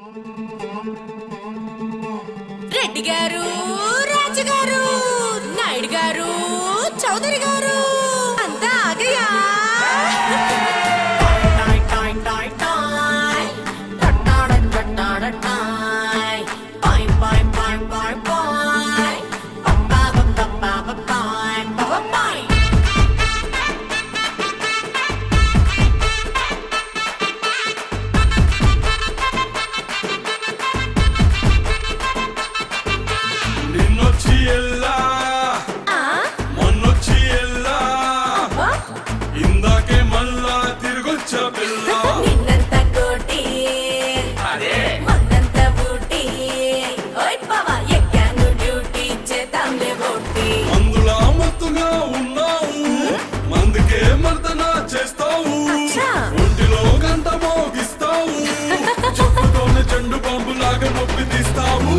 రెడ్డి గారు రాజు గారు నాయుడు గారు చౌదరి గారు అంతా ఆగయా నిన్నొచ్చి ఎల్లా ఆ? మొన్నొచ్చి ఎల్లా అబ్బా, ఇందాకే మళ్ళా తిరిగొచ్చా పిల్ల నిన్నంత కోటి మొన్నంత బూటి ఓయ్ బావా ఎక్కాను డ్యూటీ చేద్దాంలే బోటి మందులా మత్తుగా ఉన్నావు మందుకే మర్దన చేస్తావు అచ్చా. ఒంటిలో గంట మోగిస్తావు చెప్పుతోనే చెండు బాంబులాగా నొప్పి తీస్తావు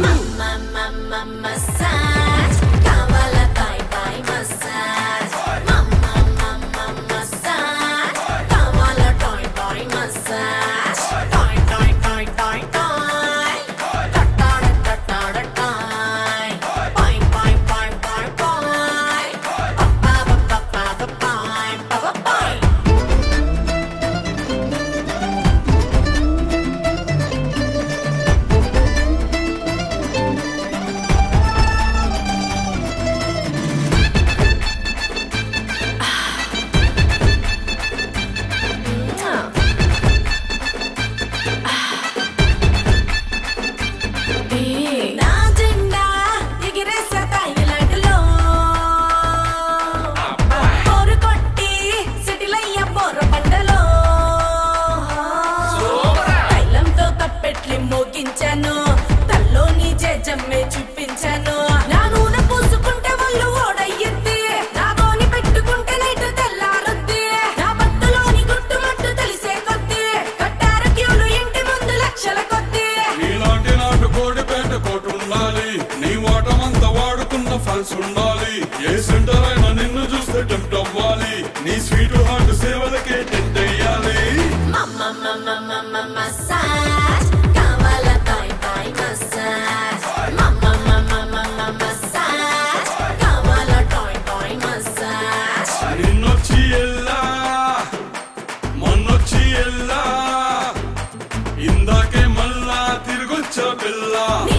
మసాజ్ కావాలా బాయ్ బాయ్ మసాజ్ మమ్మ మమ్మ మసాజ్ కావాలా టాయ్ బాయ్ మసాజ్ టాయ్ టాయ్ టాయ్ టాయ్ టాయ్ టట్టాడ టట్టాడ టాయ్ bye bye bye bye bye పప్పా పప్పా పప్పా పప్పా బాయ్ నా జెండా ఎగిరేసా థాయిలాండ్లో. పోరు కొట్టి సిటిలయ్య పోరు పంటలో. తైలంతో తప్పెట్లి మోగించాను తల్లోని జేజమ్మే చూపించాను నా నూనె పూసుకుంటే వాళ్ళు ఓడయ్యింది నా గోని పెట్టుకుంటే నైట్ తెల్లారుద్ది నా బట్టలోని గుట్టుమట్టు తెలిసే కొద్ది కట్టారు క్యూలు ఇంటి ముందు లక్షల కొద్ది నీలాంటి నాటు కోడి పేట కోటు ఉండాలి నీ వాటమంతా వాడుకున్న ఫ్యాన్స్ ఉండాలి ఏ సెంటర్ అయినా నిన్ను చూస్తే టెంప్ట్ అవ్వాలి నీ స్వీట్ హార్ట్ సేవలకే టెంట్ అయ్యాలి మమ్మ మమ్మ మమ్మ మసాజ్ కావాలా బాయ్ బాయ్ మసాజ్ మమ్మ మమ్మ మమ్మ మసాజ్ కావాలా టాయ్ టాయ్ మసాజ్ నిన్నొచ్చి ఎల్లా మొన్నొచ్చి ఎల్లా ఇందాకే మళ్ళా తిరిగొచ్చా పిల్ల